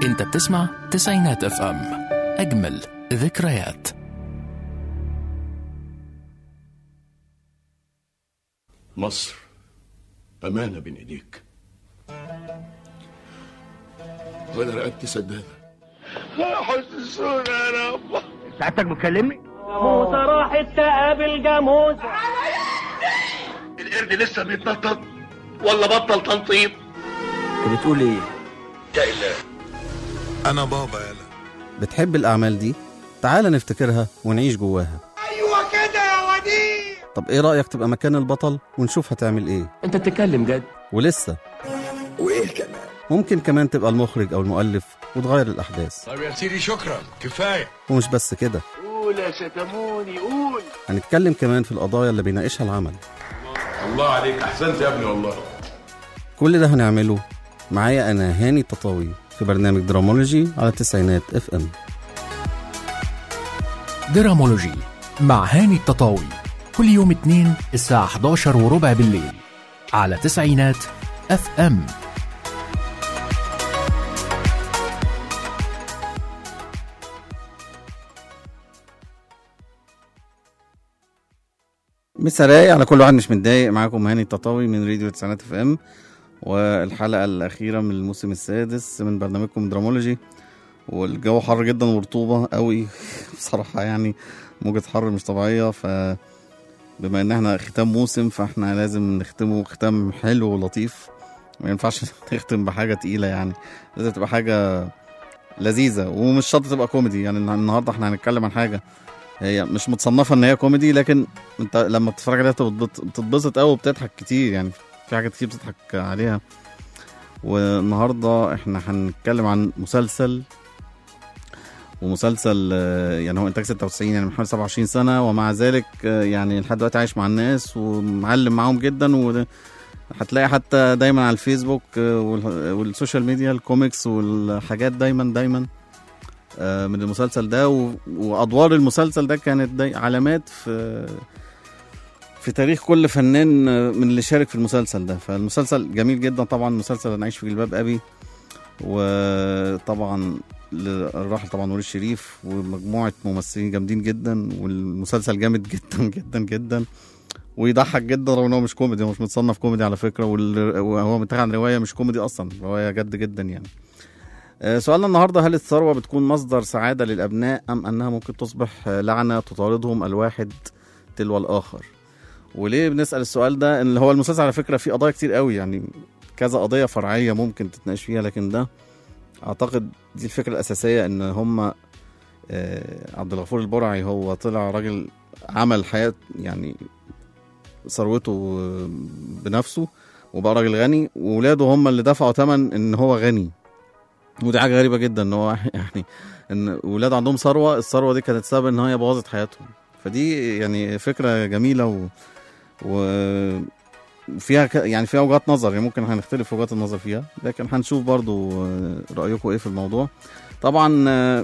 انت بتسمع تسعينات اف ام اجمل ذكريات مصر أمانة بين إيديك وأنا رقبتي سدادة حسسونا يا رب ساعتك بتكلمني موسى راحت تقابل جاموسة القرد لسه بيتنطط ولا بطل تنطيط انت بتقول ايه يا إله أنا بابا يلا بتحب الأعمال دي؟ تعال نفتكرها ونعيش جواها أيوة كده يا وديع طب إيه رأيك تبقى مكان البطل ونشوف هتعمل إيه؟ انت بتتكلم جد ولسه وإيه كمان ممكن كمان تبقى المخرج أو المؤلف وتغير الأحداث طب يا سيدي شكرا كفاية ومش بس كده قول يا ستموني قول هنتكلم كمان في القضايا اللي بيناقشها العمل الله عليك أحسنت يا ابني والله كل ده هنعمله معايا أنا هاني التطاوي في برنامج درامولوجي على التسعينات اف ام درامولوجي مع هاني التطاوي كل يوم اثنين الساعة 11 وربع بالليل على تسعينات اف ام مساء على كل واحد مش متضايق معاكم هاني التطاوي من راديو تسعينات اف ام والحلقة الأخيرة من الموسم السادس من برنامجكم درامولوجي والجو حر جدا ورطوبة قوي بصراحة يعني موجة حر مش طبيعية ف بما ان احنا ختام موسم فاحنا لازم نختمه ختام حلو ولطيف ما ينفعش نختم بحاجة تقيلة يعني لازم تبقى حاجة لذيذة ومش شرط تبقى كوميدي يعني النهاردة احنا هنتكلم عن حاجة هي مش متصنفة ان هي كوميدي لكن انت لما بتتفرج عليها بتتبط- بتتبسط قوي وبتضحك كتير يعني في حاجات كتير بتضحك عليها والنهارده احنا هنتكلم عن مسلسل ومسلسل آه، يعني هو انتاج 96 يعني من حوالي 27 سنه ومع ذلك آه، يعني لحد دلوقتي عايش مع الناس ومعلم معاهم جدا وهتلاقي حتى دايما على الفيسبوك آه، وال- والسوشيال ميديا الكوميكس والحاجات دايما دايما آه، من المسلسل ده و- وادوار المسلسل ده كانت داي علامات في في تاريخ كل فنان من اللي شارك في المسلسل ده فالمسلسل جميل جدا طبعا مسلسل انا عايش في جلباب ابي وطبعا الراحل طبعا نور الشريف ومجموعه ممثلين جامدين جدا والمسلسل جامد جدا جدا جدا ويضحك جدا رغم ان هو مش كوميدي هو مش متصنف كوميدي على فكره وال- وهو متاخد عن روايه مش كوميدي اصلا روايه جد جدا يعني آه، سؤالنا النهارده هل الثروه بتكون مصدر سعاده للابناء ام انها ممكن تصبح آه، لعنه تطاردهم الواحد تلو الاخر وليه بنسال السؤال ده ان هو المسلسل على فكره فيه قضايا كتير قوي يعني كذا قضيه فرعيه ممكن تتناقش فيها لكن ده اعتقد دي الفكره الاساسيه ان هم عبد الغفور البرعي هو طلع راجل عمل حياه يعني ثروته آه، بنفسه وبقى راجل غني وولاده هم اللي دفعوا ثمن ان هو غني ودي حاجه غريبه جدا ان هو يعني ان ولاده عندهم ثروه الثروه دي كانت سبب ان هي بوظت حياتهم فدي يعني فكره جميله و, و... وفيها ك... يعني فيها وجهات نظر يعني ممكن هنختلف في وجهات النظر فيها لكن هنشوف برضو آه، رايكم ايه في الموضوع طبعا آه،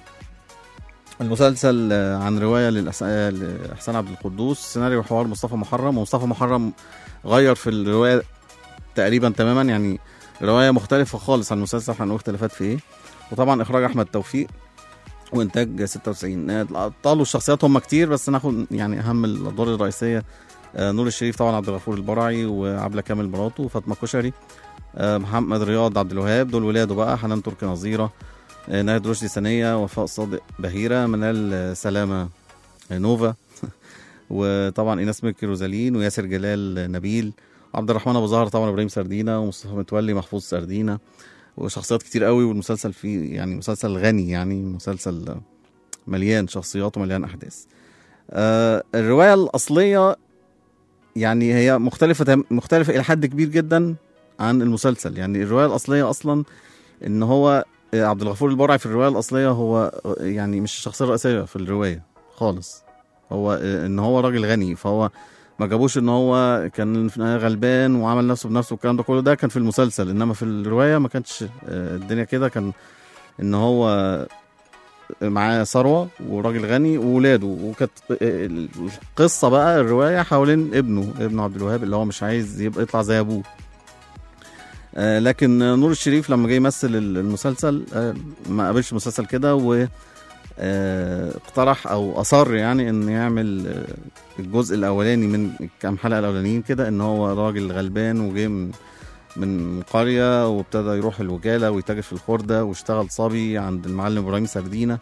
المسلسل آه، عن روايه للأس- آه، لاحسان عبد القدوس سيناريو وحوار مصطفى محرم ومصطفى محرم غير في الروايه تقريبا تماما يعني روايه مختلفه خالص عن المسلسل هنقول اختلافات في ايه وطبعا اخراج احمد توفيق وانتاج 96 آه، الابطال والشخصيات هم كتير بس ناخد يعني اهم الادوار الرئيسيه آه، نور الشريف طبعا عبد الغفور البرعي وعبله كامل مراته وفاطمه كشري آه، محمد رياض عبد الوهاب دول ولاده بقى حنان تركي نظيره آه، ناهد رشدي ثانيه وفاء صادق بهيره منال آه، سلامه آه، نوفا وطبعا ايناس مكي روزالين وياسر جلال آه، نبيل عبد الرحمن ابو زهر طبعا ابراهيم سردينه ومصطفى متولي محفوظ سردينه وشخصيات كتير قوي والمسلسل فيه يعني مسلسل غني يعني مسلسل مليان شخصيات ومليان احداث آه الروايه الاصليه يعني هي مختلفه تم- مختلفه الى حد كبير جدا عن المسلسل يعني الروايه الاصليه اصلا ان هو آه، عبد الغفور البرعي في الروايه الاصليه هو آه، يعني مش الشخصيه الرئيسيه في الروايه خالص هو آه، ان هو راجل غني فهو ما جابوش ان هو كان في النهاية غلبان وعمل نفسه بنفسه والكلام ده كله ده كان في المسلسل انما في الروايه ما كانتش آه، الدنيا كده كان ان هو معاه ثروه وراجل غني وولاده وكانت القصه بقى الروايه حوالين ابنه ابنه عبد الوهاب اللي هو مش عايز يبقى يطلع زي ابوه آه، لكن نور الشريف لما جه يمثل ال- المسلسل آه، ما قابلش مسلسل كده و آه، اقترح او اصر يعني ان يعمل آه، الجزء الاولاني من الكام حلقه الاولانيين كده ان هو راجل غلبان وجه من من قريه وابتدى يروح الوكاله ويتاجر في الخرده واشتغل صبي عند المعلم ابراهيم سردينه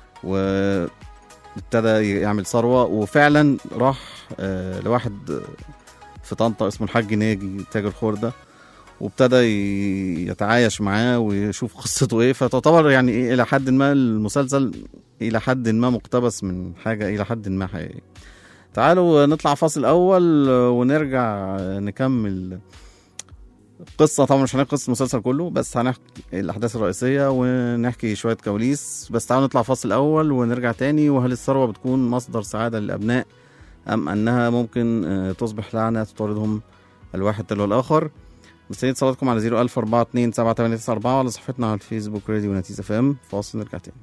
وابتدى يعمل ثروه وفعلا راح آه، لواحد في طنطا اسمه الحاج ناجي تاجر خرده وابتدى ي- يتعايش معاه ويشوف قصته ايه فتعتبر يعني ايه الى حد ما المسلسل الى حد ما مقتبس من حاجه الى حد ما حقيقيه تعالوا نطلع فاصل اول ونرجع نكمل قصة طبعا مش هنحكي قصة المسلسل كله بس هنحكي الأحداث الرئيسية ونحكي شوية كواليس بس تعالوا نطلع فاصل أول ونرجع تاني وهل الثروة بتكون مصدر سعادة للأبناء أم أنها ممكن آه، تصبح لعنة تطاردهم الواحد تلو الآخر مستنيين اتصالاتكم على 01042 7894 وعلى صفحتنا على الفيسبوك راديو نتيجة اف ام فاصل نرجع تاني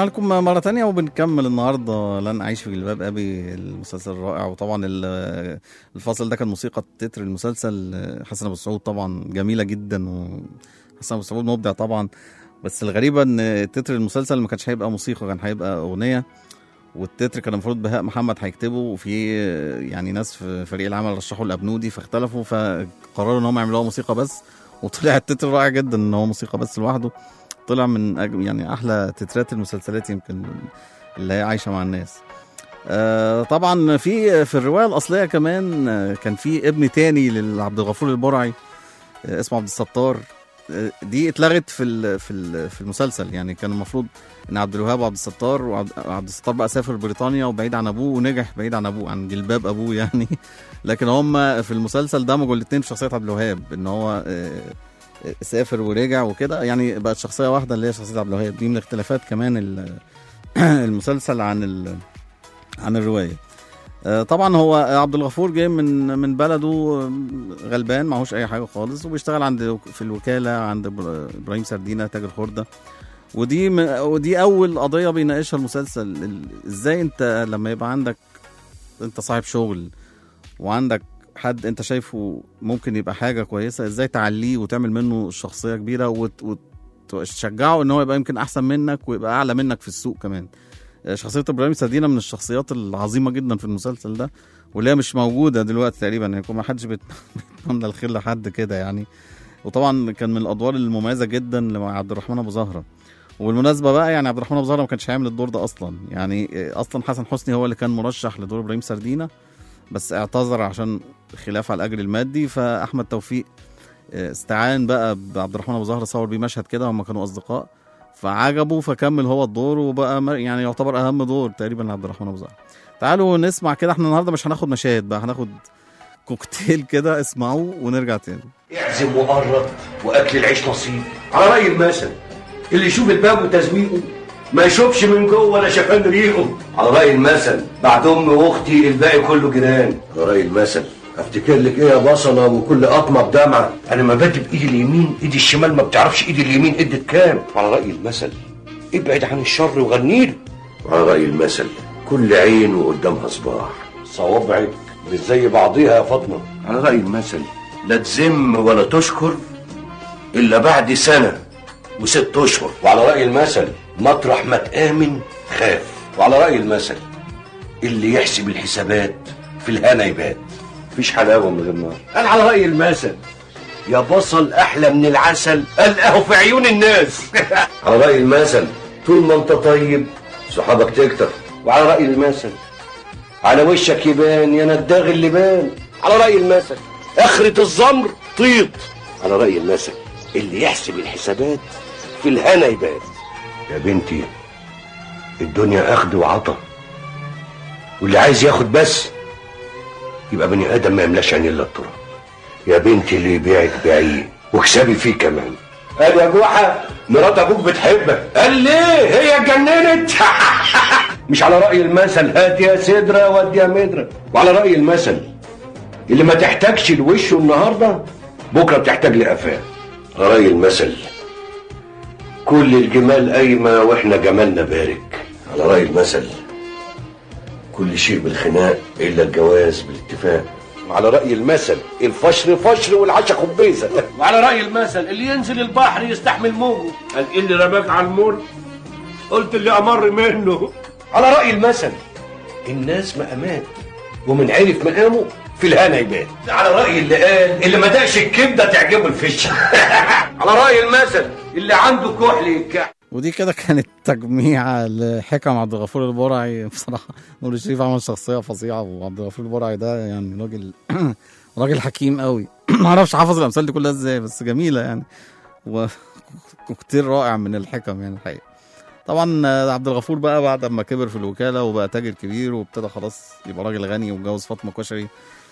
ورجعنا لكم مرة تانية وبنكمل النهاردة لن أعيش في جلباب أبي المسلسل الرائع وطبعا ال- الفصل ده كان موسيقى تتر المسلسل حسن أبو سعود طبعا جميلة جدا وحسن أبو سعود مبدع طبعا بس الغريبة إن تتر المسلسل ما كانش هيبقى موسيقى كان هيبقى أغنية والتتر كان المفروض بهاء محمد هيكتبه وفي يعني ناس في فريق العمل رشحوا الأبنودي فاختلفوا فقرروا إن هم يعملوها موسيقى بس وطلع التتر رائع جدا إن هو موسيقى بس لوحده طلع من أج... يعني احلى تترات المسلسلات يمكن اللي هي عايشه مع الناس آه طبعا في في الروايه الاصليه كمان آه، كان في ابن تاني لعبد الغفور البرعي آه اسمه عبد الستار آه دي اتلغت في ال- في ال- في المسلسل يعني كان المفروض ان عبد الوهاب وعبد الستار وعبد عبد الستار بقى سافر بريطانيا وبعيد عن ابوه ونجح بعيد عن ابوه عن جلباب ابوه يعني لكن هم في المسلسل دمجوا الاثنين في شخصيه عبد الوهاب ان هو آه سافر ورجع وكده يعني بقت شخصيه واحده اللي هي شخصيه عبد الوهاب دي من الاختلافات كمان ال- المسلسل عن ال- عن الروايه آه، طبعا هو عبد الغفور جاي من من بلده غلبان معهوش اي حاجه خالص وبيشتغل عند في الوكاله عند إبر- ابراهيم سردينه تاجر خرده ودي م- ودي اول قضيه بيناقشها المسلسل ال- ازاي انت لما يبقى عندك انت صاحب شغل وعندك حد انت شايفه ممكن يبقى حاجه كويسه ازاي تعليه وتعمل منه شخصيه كبيره وت... وتشجعه ان هو يبقى يمكن احسن منك ويبقى اعلى منك في السوق كمان آه، شخصيه ابراهيم سردينه من الشخصيات العظيمه جدا في المسلسل ده واللي هي مش موجوده دلوقتي تقريبا يعني ما حدش بيت- بيتمنى الخير لحد كده يعني وطبعا كان من الادوار المميزه جدا لمع عبد الرحمن ابو زهره وبالمناسبه بقى يعني عبد الرحمن ابو زهره ما كانش هيعمل الدور ده اصلا يعني آه، اصلا حسن حسني هو اللي كان مرشح لدور ابراهيم سردينه بس اعتذر عشان خلاف على الاجر المادي فاحمد توفيق آه، استعان بقى بعبد الرحمن ابو زهره صور بيه مشهد كده هم كانوا اصدقاء فعجبه فكمل هو الدور وبقى م- يعني يعتبر اهم دور تقريبا لعبد الرحمن ابو زهره تعالوا نسمع كده احنا النهارده مش هناخد مشاهد بقى هناخد كوكتيل كده اسمعوه ونرجع تاني اعزم وقرب واكل العيش نصيب على راي المثل اللي يشوف الباب وتزويقه ما يشوفش من جوه ولا شافان ريقه على راي المثل بعد امي واختي الباقي كله جيران على راي المثل افتكر لك ايه يا بصله وكل قطمه بدمعه انا ما بادئ بايدي اليمين ايدي الشمال ما بتعرفش ايدي اليمين ادت كام على راي المثل ابعد عن الشر وغنيله على راي المثل كل عين وقدامها صباح صوابعك مش زي بعضيها يا فاطمه على راي المثل لا تذم ولا تشكر الا بعد سنه وست اشهر وعلى راي المثل مطرح ما تامن خاف وعلى راي المثل اللي يحسب الحسابات في الهنا يبات مفيش حلاوه من غير نار انا على راي المثل يا بصل احلى من العسل القاه في عيون الناس على راي المثل طول ما انت طيب صحابك تكتر وعلى راي المثل على وشك يبان يا نداغ اللبان على راي المثل اخرة الزمر طيط على راي المثل اللي يحسب الحسابات في الهنا يبان يا بنتي الدنيا اخد وعطا واللي عايز ياخد بس يبقى بني ادم ما يملاش عين الا التراب يا بنتي اللي يبيعك بيعيه واكسبي فيه كمان قال يا جوحة مرات ابوك بتحبك قال ليه هي اتجننت مش على رأي المثل هات يا سدرة ودي يا مدرة وعلى رأي المثل اللي ما تحتاجش لوشه النهارده بكره بتحتاج لقفاه على رأي المثل كل الجمال قايمة واحنا جمالنا بارك على رأي المثل كل شيء بالخناق إلا الجواز بالاتفاق على رأي المثل الفشر فشر والعشا خبيزة وعلى رأي المثل اللي ينزل البحر يستحمل موجه قال إيه اللي رماك على المر قلت اللي أمر منه على رأي المثل الناس مقامات ومن عرف مقامه في الهنا يبان على رأي اللي قال اللي ما دقش الكبدة تعجبه الفش على رأي المثل اللي عنده كحل يتكحل ودي كده كانت تجميع لحكم عبد الغفور البرعي بصراحه نور الشريف عمل شخصيه فظيعه وعبد الغفور البرعي ده يعني راجل راجل حكيم قوي ما اعرفش حافظ الامثال دي كلها ازاي بس جميله يعني وكتير رائع من الحكم يعني الحقيقه طبعا عبد الغفور بقى بعد ما كبر في الوكاله وبقى تاجر كبير وابتدى خلاص يبقى راجل غني واتجوز فاطمه كشري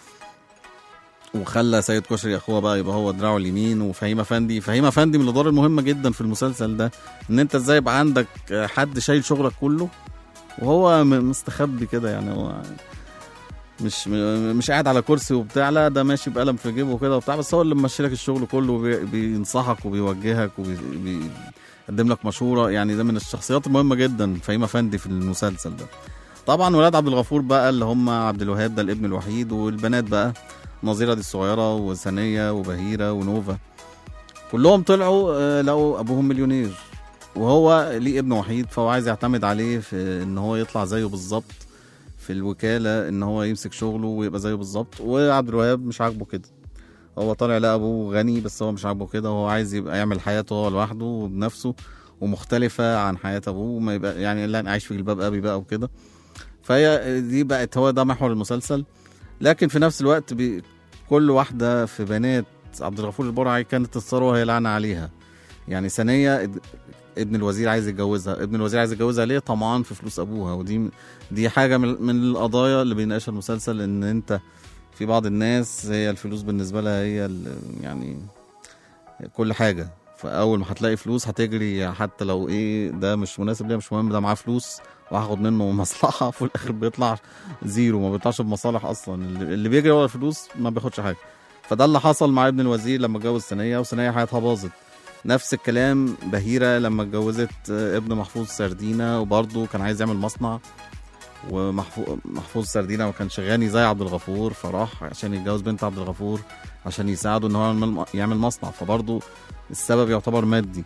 وخلى سيد كشري اخوها بقى يبقى هو دراعه اليمين وفهيم افندي فهيم افندي من الادوار المهمه جدا في المسلسل ده ان انت ازاي يبقى عندك حد شايل شغلك كله وهو م- مستخبي كده يعني هو مش م- مش قاعد على كرسي وبتاع لا ده ماشي بقلم في جيبه كده وبتاع بس هو اللي ممشي لك الشغل كله وبي- بينصحك وبيوجهك قدم لك مشوره يعني ده من الشخصيات المهمه جدا فهيم افندي في المسلسل ده طبعا ولاد عبد الغفور بقى اللي هم عبد الوهاب ده الابن الوحيد والبنات بقى نظيره دي الصغيره وثانيه وبهيره ونوفا كلهم طلعوا آه، لقوا ابوهم مليونير وهو ليه ابن وحيد فهو عايز يعتمد عليه في ان هو يطلع زيه بالظبط في الوكاله ان هو يمسك شغله ويبقى زيه بالظبط وعبد الوهاب مش عاجبه كده هو طالع لقى ابوه غني بس هو مش عاجبه كده وهو عايز يبقى يعمل حياته هو لوحده وبنفسه ومختلفه عن حياه ابوه وما يبقى يعني لا انا عايش في جلباب ابي بقى وكده فهي دي بقت هو ده محور المسلسل لكن في نفس الوقت بي كل واحده في بنات عبد الغفور البرعي كانت الثروه هي لعنه عليها يعني ثانيه اد- ابن الوزير عايز يتجوزها ابن الوزير عايز يتجوزها ليه طمعان في فلوس ابوها ودي دي حاجه من, من القضايا اللي بيناقشها المسلسل ان انت في بعض الناس هي الفلوس بالنسبه لها هي ال- يعني كل حاجه فاول ما هتلاقي فلوس هتجري حتى لو ايه ده مش مناسب ليا مش مهم ده معاه فلوس وهاخد منه مصلحه في الاخر بيطلع زيرو ما بيطلعش بمصالح اصلا اللي اللي بيجري ورا الفلوس ما بياخدش حاجه فده اللي حصل مع ابن الوزير لما اتجوز ثانيه وثانيه حياتها باظت نفس الكلام بهيره لما اتجوزت آه، ابن محفوظ سردينه وبرضه كان عايز يعمل مصنع ومحفوظ محفوظ سردينه ما كانش غني زي عبد الغفور فراح عشان يتجوز بنت عبد الغفور عشان يساعده ان هو يعمل- يعمل مصنع فبرضه السبب يعتبر مادي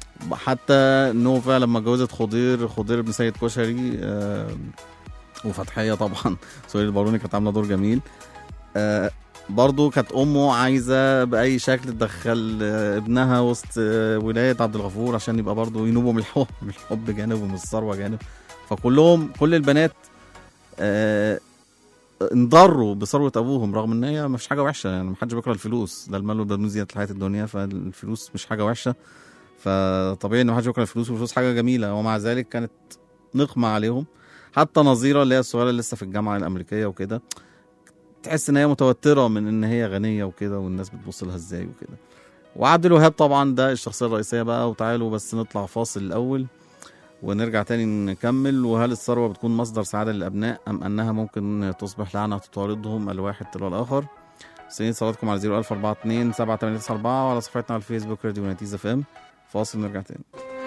حتى نوفا لما اتجوزت خضير خضير بن سيد كشري آه، وفتحيه طبعا سهير الباروني كانت عامله دور جميل آه، برضه كانت امه عايزه باي شكل تدخل آه، ابنها وسط آه، ولايه عبد الغفور عشان يبقى برضه ينوبوا من الحب من الحب جانب ومن الثروه جانب فكلهم كل البنات آه، انضروا بثروه ابوهم رغم ان هي مش حاجه وحشه يعني محدش بيكره الفلوس ده المال والبنون زينه الحياه الدنيا فالفلوس مش حاجه وحشه فطبيعي ان محدش بيكره الفلوس والفلوس حاجه جميله ومع ذلك كانت نقمه عليهم حتى نظيره اللي هي الصغيره اللي لسه في الجامعه الامريكيه وكده تحس ان هي متوتره من ان هي غنيه وكده والناس بتبص لها ازاي وكده وعبد الوهاب طبعا ده الشخصيه الرئيسيه بقى وتعالوا بس نطلع فاصل الاول ونرجع تاني نكمل وهل الثروه بتكون مصدر سعاده للابناء ام انها ممكن تصبح لعنه تطاردهم الواحد تلو الاخر سنين صلاتكم على 01042 7894 وعلى صفحتنا على الفيسبوك راديو نتيزة اف ام فاصل نرجع تاني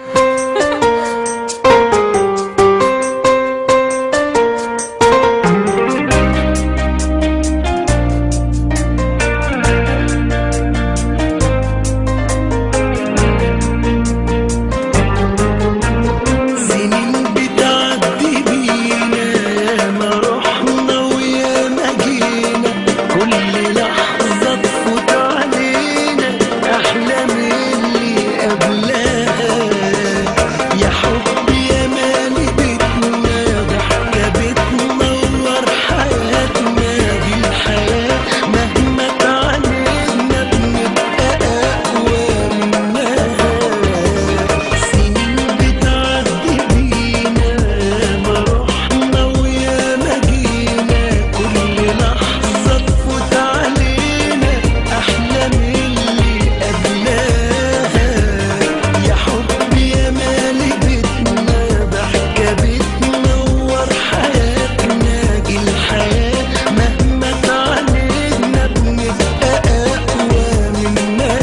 سنين بتعدي بينا ياما رحنا وياما جينا كل لحظة تفوت علينا أحلى من اللي قبلها يا حب يا مالي بيتنا ضحكة بتنور حياتنا دي الحياة مهما تعاندنا بنبقى أقوى منها سنين بتعدي بينا ما رحنا وياما جينا كل لحظة تفوت علينا أحلى من اللي قبلها يا حب يا مالي بيتنا ضحكة بتنور حياتنا دي الحياة مهما تعاندنا بنبقى أقوى منها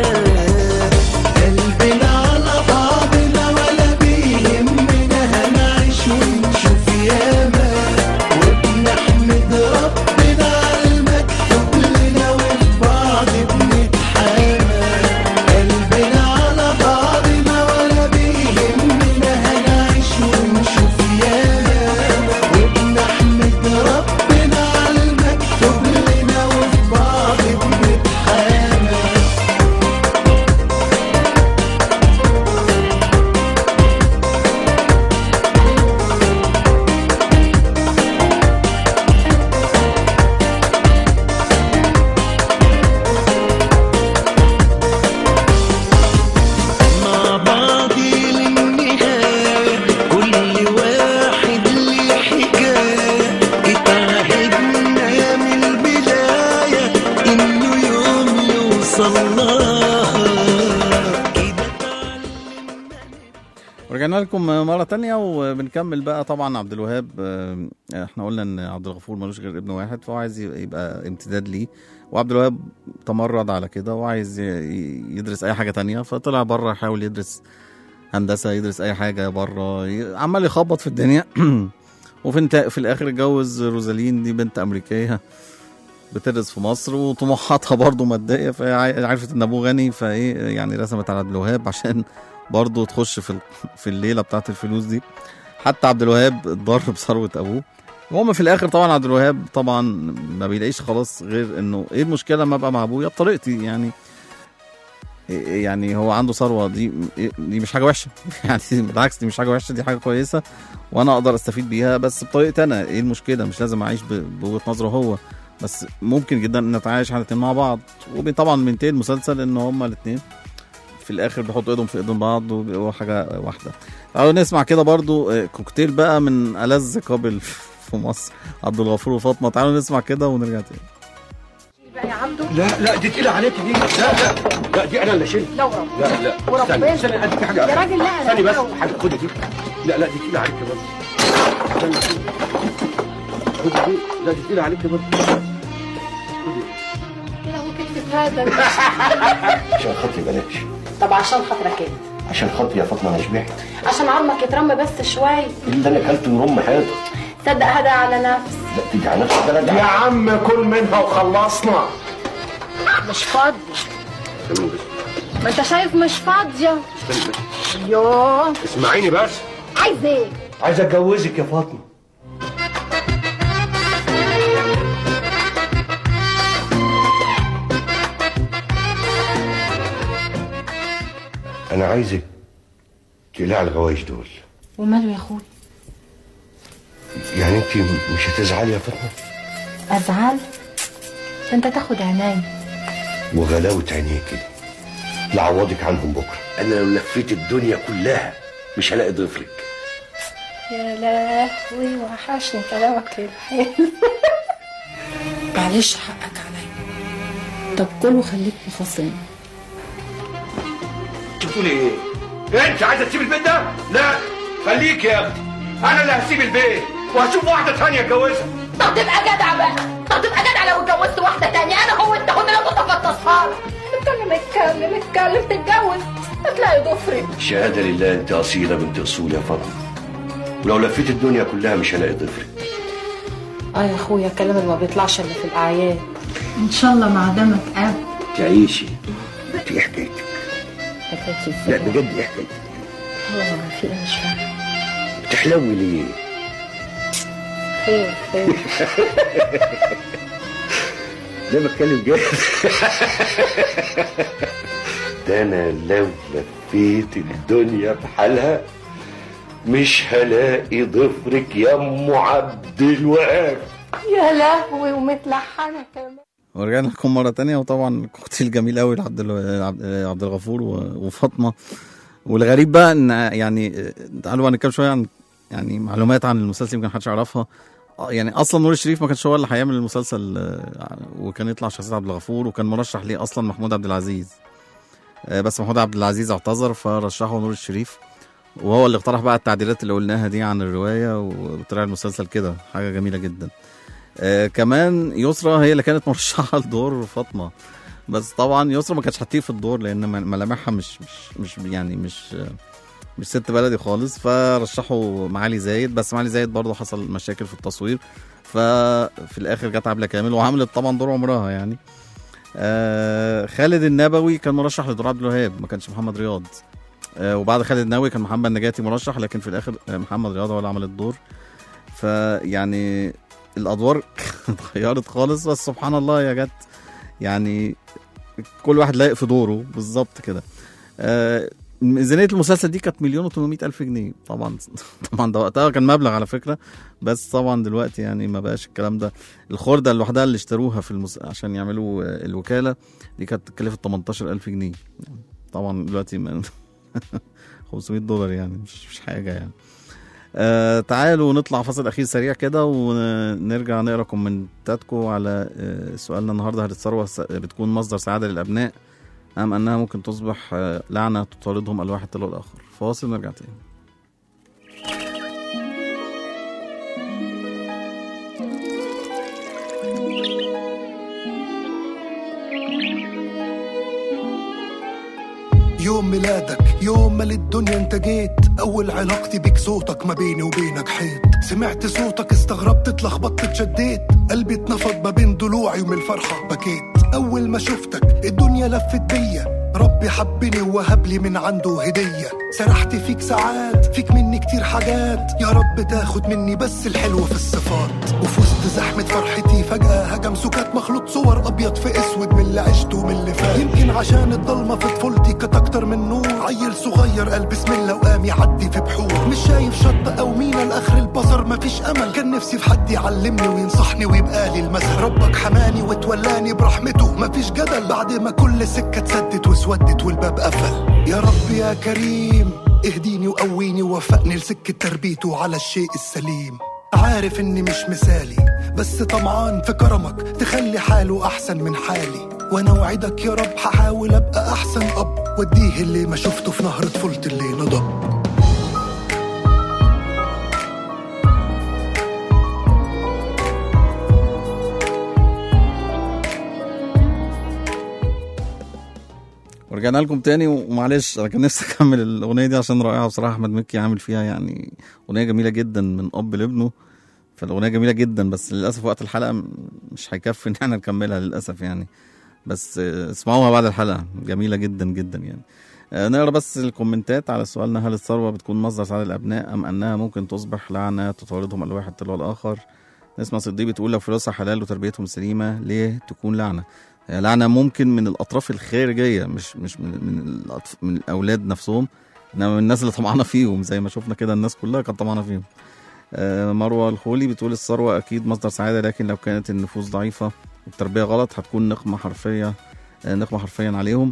قلبنا على بعضنا ولا بيهمنا هنعيش ونشوف ياما وبنحمد ربنا على المكتوب لنا وفي بعض بنتحامى قلبنا على بعضنا ولا بيهمنا هنعيش ونشوف ياما وبنحمد ربنا على المكتوب لنا وفي بعض بنتحامى مع بعضي للنهاية كل واحد ليه حكاية اتعهدنا يا من البداية إنه يوم يوصل لها كده اتعلمنا ورجعنا لكم مرة تانية وبنكمل بقى طبعا عبد الوهاب آه، احنا قلنا ان عبد الغفور ملوش غير ابن واحد فهو عايز يبقى- يبقى امتداد ليه وعبد الوهاب تمرد على كده وعايز ي- يدرس اي حاجة تانية فطلع بره يحاول يدرس هندسه يدرس اي حاجه بره ي- عمال يخبط في الدنيا وفي انت في الاخر اتجوز روزالين دي بنت امريكيه بتدرس في مصر وطموحاتها برضه ماديه فهي عا- عرفت ان ابوه غني فايه يعني رسمت على عبد الوهاب عشان برضه تخش في ال- في الليله بتاعت الفلوس دي حتى عبد الوهاب اتضر بثروه ابوه المهم في الاخر طبعا عبد الوهاب طبعا ما بيلاقيش خلاص غير انه ايه المشكله لما ابقى مع ابويا بطريقتي يعني يعني هو عنده ثروه دي دي مش حاجه وحشه يعني بالعكس دي مش حاجه وحشه دي حاجه كويسه وانا اقدر استفيد بيها بس بطريقتي انا ايه المشكله مش لازم اعيش ب- بوجهه نظره هو بس ممكن جدا ان نتعايش احنا الاتنين مع بعض وطبعا بينتهي المسلسل ان هما الاثنين في الاخر بيحطوا ايدهم في ايدين بعض وبيبقوا حاجه واحده تعالوا نسمع كده برضو آه، كوكتيل بقى من ألذ قابل في مصر عبد الغفور وفاطمه تعالوا نسمع كده ونرجع تاني بقى يا عبده لا لا دي تقيلة عليك دي لا لا لا دي انا اللي اشيلها لا ورب لا لا وربنا. استني استني اديك حاجة يا راجل لا، أنا استني بس بحاول. حاجة خدي دي لا لا دي تقيلة عليك برضه استني خدي دي لا دي تقيلة عليك برضه كده هو كتفة هذا عشان خاطري بلاش طب عشان خاطرك انت عشان خاطري يا فاطمه انا شبعت عشان عظمك يترمى بس شوي اللي انا اكلته يرم حياتي صدق هذا على نفس لا تيجي على نفسك بلد يا عم كل منها وخلصنا مش فاضية استني بس ما انت شايف مش فاضية استني بس يوه اسمعيني بس عايز ايه عايز اتجوزك يا فاطمه انا عايزك تقلع الغوايش دول وماله يا اخوي يعني انت مش هتزعلي يا فاطمه ازعل ده انت تاخد عيني وغلاوه عينيك دي لعوضك عنهم بكره انا لو لفيت الدنيا كلها مش هلاقي ضفرك يا لهوي وحشني كلامك الحلو معلش حقك عليا طب كل وخليك مخاصم بتقولي ايه؟ انت عايزه تسيب البيت ده؟ لا خليك يا اختي انا اللي هسيب البيت وهشوف واحده ثانيه اتجوزها طب تبقى جدع بقى طب تبقى جدع لو اتجوزت واحدة تانية انا هو انت هنا لو تفطسها اتكلم اتكلم اتكلم تتجوز هتلاقي ضفري الشهاده لله انت اصيله بنت اصول يا فاطمه ولو لفيت الدنيا كلها مش هلاقي ضفرك اه يا اخويا الكلام اللي ما بيطلعش الا في الاعياد ان شاء الله مع دمك اب تعيشي انت ايه حكايتك حكايتي لا ازاي بجد ايه حكايتك اه في ايه مش فاهمة بتحلوي ليه خير خير ده بتكلم جد ده انا لو لفيت الدنيا بحالها مش هلاقي ضفرك يا ام عبد الوهاب يا لهوي ومتلحنة كمان ورجعنا لكم مرة تانية وطبعا كوكتيل جميل قوي لعبد ال- عبد عبد الغفور و- وفاطمة والغريب بقى ان يعني تعالوا بقى نتكلم شوية عن يعني معلومات عن المسلسل يمكن محدش يعرفها آه، يعني اصلا نور الشريف ما كانش هو اللي هيعمل المسلسل آه، وكان يطلع شخصية عبد الغفور وكان مرشح ليه اصلا محمود عبد العزيز آه، بس محمود عبد العزيز اعتذر فرشحه نور الشريف وهو اللي اقترح بقى التعديلات اللي قلناها دي عن الرواية وطلع المسلسل كده حاجة جميلة جدا آه كمان يسرا هي اللي كانت مرشحه لدور فاطمه بس طبعا يسرا ما كانتش هتيجي في الدور لان م- ملامحها مش مش مش يعني مش آه، مش ست بلدي خالص فرشحوا معالي زايد بس معالي زايد برضه حصل مشاكل في التصوير ففي الاخر جت عبله كامل وعملت طبعا دور عمرها يعني آه خالد النبوي كان مرشح لدور عبد الوهاب ما كانش محمد رياض آه وبعد خالد النبوي كان محمد نجاتي مرشح لكن في الاخر آه، محمد رياض هو اللي عمل الدور فيعني الادوار اتغيرت خالص بس سبحان الله يا جت يعني كل واحد لايق في دوره بالظبط كده آه، ميزانيه المسلسل دي كانت مليون و800 الف جنيه طبعا طبعا ده وقتها كان مبلغ على فكره بس طبعا دلوقتي يعني ما بقاش الكلام ده الخرده لوحدها اللي اشتروها في المس... عشان يعملوا آه، الوكاله دي كانت تكلفه 18 الف جنيه يعني طبعا دلوقتي ما 500 دولار يعني مش مش حاجه يعني آه تعالوا نطلع فاصل اخير سريع كده ونرجع نقرا كومنتاتكم على آه سؤالنا النهارده هل الثروه س- بتكون مصدر سعاده للابناء ام انها ممكن تصبح آه لعنه تطاردهم الواحد تلو الاخر فاصل نرجع تاني يوم ميلادك يوم ما للدنيا انت جيت اول علاقتي بيك صوتك ما بيني وبينك حيط سمعت صوتك استغربت اتلخبطت اتشديت قلبي اتنفض ما بين ضلوعي ومن الفرحة بكيت اول ما شفتك الدنيا لفت بيا ربي حبني ووهب لي من عنده هدية سرحت فيك ساعات فيك مني كتير حاجات يا رب تاخد مني بس الحلو في الصفات وفي وسط زحمة فرحتي فجأة هجم سكات مخلوط صور أبيض في أسود من اللي عشته ومن اللي فات يمكن عشان الضلمة في طفولتي كانت أكتر من نور عيل صغير قال بسم الله وقام يعدي في بحور مش شايف شط أو مينا لآخر البصر مفيش أمل كان نفسي في حد يعلمني وينصحني ويبقى لي المثل ربك حماني وتولاني برحمته مفيش جدل بعد ما كل سكة اتسدت واسودت والباب قفل يا رب يا كريم اهديني وقويني ووفقني لسكة تربيته على الشيء السليم عارف اني مش مثالي بس طمعان في كرمك تخلي حاله احسن من حالي وانا وعدك يا رب هحاول ابقى احسن اب واديه اللي ما شفته في نهر طفولتي اللي نضب ورجعنا لكم تاني ومعلش انا كان نفسي اكمل الاغنيه دي عشان رائعه بصراحه احمد مكي عامل فيها يعني اغنيه جميله جدا من اب لابنه فالاغنيه جميله جدا بس للاسف وقت الحلقه م- مش هيكفي ان احنا نكملها للاسف يعني بس آه، اسمعوها بعد الحلقه جميله جدا جدا يعني آه، نقرا بس الكومنتات على سؤالنا هل الثروه بتكون مصدر سعاده الابناء ام انها ممكن تصبح لعنه تطاردهم الواحد تلو الاخر نسمع صديق بتقول لو فلوسها حلال وتربيتهم سليمه ليه تكون لعنه هي لعنه ممكن من الاطراف الخارجيه مش مش من من, الأطف من الاولاد نفسهم انما من الناس اللي طمعانه فيهم زي ما شفنا كده الناس كلها كانت طمعانه فيهم آه، مروه الخولي بتقول الثروه اكيد مصدر سعاده لكن لو كانت النفوس ضعيفه والتربيه غلط هتكون نقمه حرفيه آه، نقمه حرفيا عليهم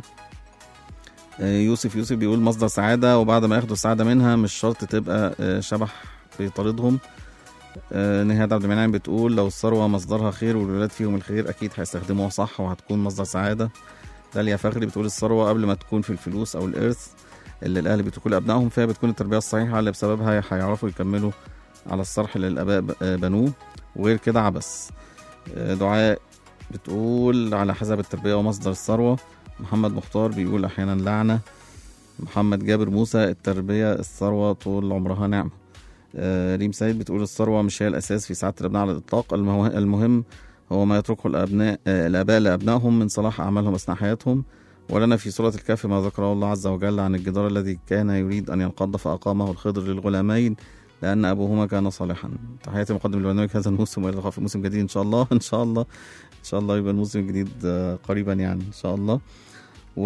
آه، يوسف يوسف بيقول مصدر سعاده وبعد ما ياخدوا السعاده منها مش شرط تبقى آه، شبح بيطاردهم آه، نهاد عبد المنعم بتقول لو الثروه مصدرها خير والولاد فيهم الخير اكيد هيستخدموها صح وهتكون مصدر سعاده داليا فخري بتقول الثروه قبل ما تكون في الفلوس او الارث اللي الاهل بتقول لابنائهم فيها بتكون التربيه الصحيحه اللي بسببها هيعرفوا يكملوا على الصرح اللي الاباء ب- آه، بنوه وغير كده عبث آه، دعاء بتقول على حسب التربيه ومصدر الثروه محمد مختار بيقول احيانا لعنه محمد جابر موسى التربيه الثروه طول عمرها نعمه آه، ريم سيد بتقول الثروه مش هي الاساس في سعاده الابناء على الاطلاق المه- المهم هو ما يتركه الابناء آه، الاباء لابنائهم من صلاح اعمالهم اثناء حياتهم ولنا في سورة الكهف ما ذكره الله عز وجل عن الجدار الذي كان يريد أن ينقض فأقامه الخضر للغلامين لأن أبوهما كان صالحا تحياتي مقدم البرنامج هذا الموسم وإلى اللقاء في موسم جديد إن شاء الله إن شاء الله إن شاء الله يبقى الموسم الجديد آه، قريبا يعني إن شاء الله و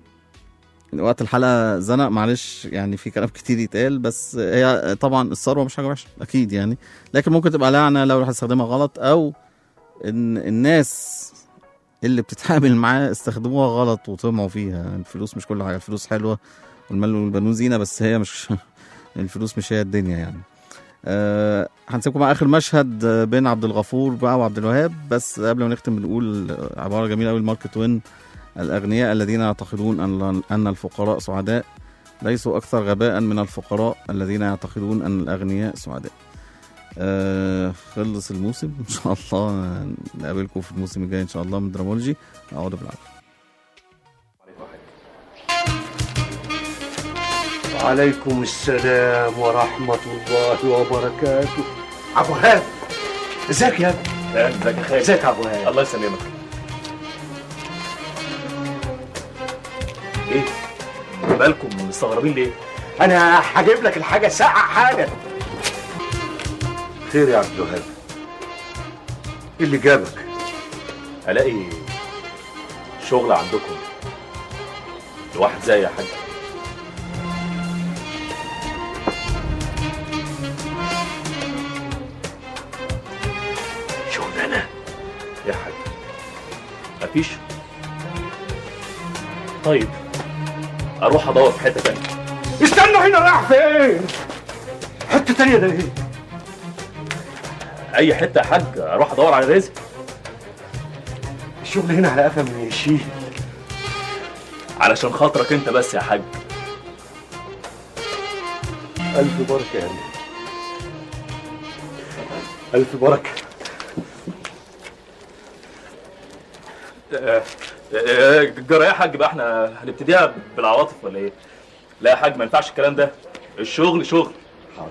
وقت الحلقة زنق معلش يعني في كلام كتير يتقال بس هي طبعا الثروة مش حاجة وحشة أكيد يعني لكن ممكن تبقى لعنة لو هتستخدمها غلط أو إن الناس اللي بتتعامل معاه استخدموها غلط وطمعوا فيها الفلوس مش كل حاجة الفلوس حلوة والمال والبنون زينة بس هي مش الفلوس مش هي الدنيا يعني أه هنسيبكم مع اخر مشهد آه، بين عبد الغفور بقى وعبد الوهاب بس قبل ما نختم بنقول آه، عباره جميله قوي المارك توين الاغنياء الذين يعتقدون ان ان الفقراء سعداء ليسوا اكثر غباء من الفقراء الذين يعتقدون ان الاغنياء سعداء آه خلص الموسم ان شاء الله نقابلكم في الموسم الجاي ان شاء الله من درامولوجي اقعد بالعافيه وعليكم السلام ورحمة الله وبركاته عبد الوهاب ازيك يا ابني؟ ازيك يا خالد ازيك يا عبد الوهاب؟ الله يسلمك ايه مالكم مستغربين ليه انا هجيب لك الحاجة ساقعة حالا خير يا عبد الوهاب ايه اللي جابك؟ الاقي شغل عندكم لواحد زي يا حاج شغلانة يا حاج مفيش طيب اروح ادور في حته تانية استنوا هنا رايح فين؟ حتة تانية ده ايه؟ اي حته يا حاج اروح ادور على رزق الشغل هنا على قفا من يشيل علشان خاطرك انت بس يا حاج ألف بركة يا أمين ألف بركة آه، آه، جرى يا حاج بقى احنا هنبتديها بالعواطف ولا ايه؟ لا يا حاج ما ينفعش الكلام ده الشغل شغل حاضر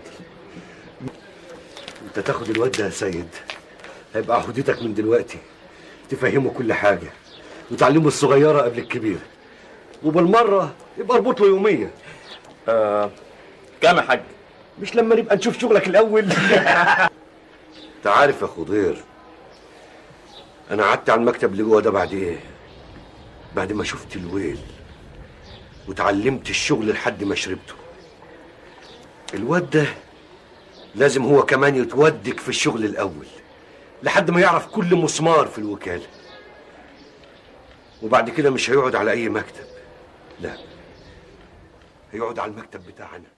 انت تاخد الواد ده يا سيد هيبقى عهودتك من دلوقتي تفهمه كل حاجة وتعلمه الصغيرة قبل الكبيرة وبالمرة يبقى اربط له يومية آه كام يا حاج؟ مش لما نبقى نشوف شغلك الأول انت عارف يا خضير أنا قعدت على المكتب اللي جوه ده بعد إيه؟ بعد ما شفت الويل وتعلمت الشغل لحد ما شربته الواد ده لازم هو كمان يتودك في الشغل الأول لحد ما يعرف كل مسمار في الوكالة وبعد كده مش هيقعد على أي مكتب لا هيقعد على المكتب بتاعنا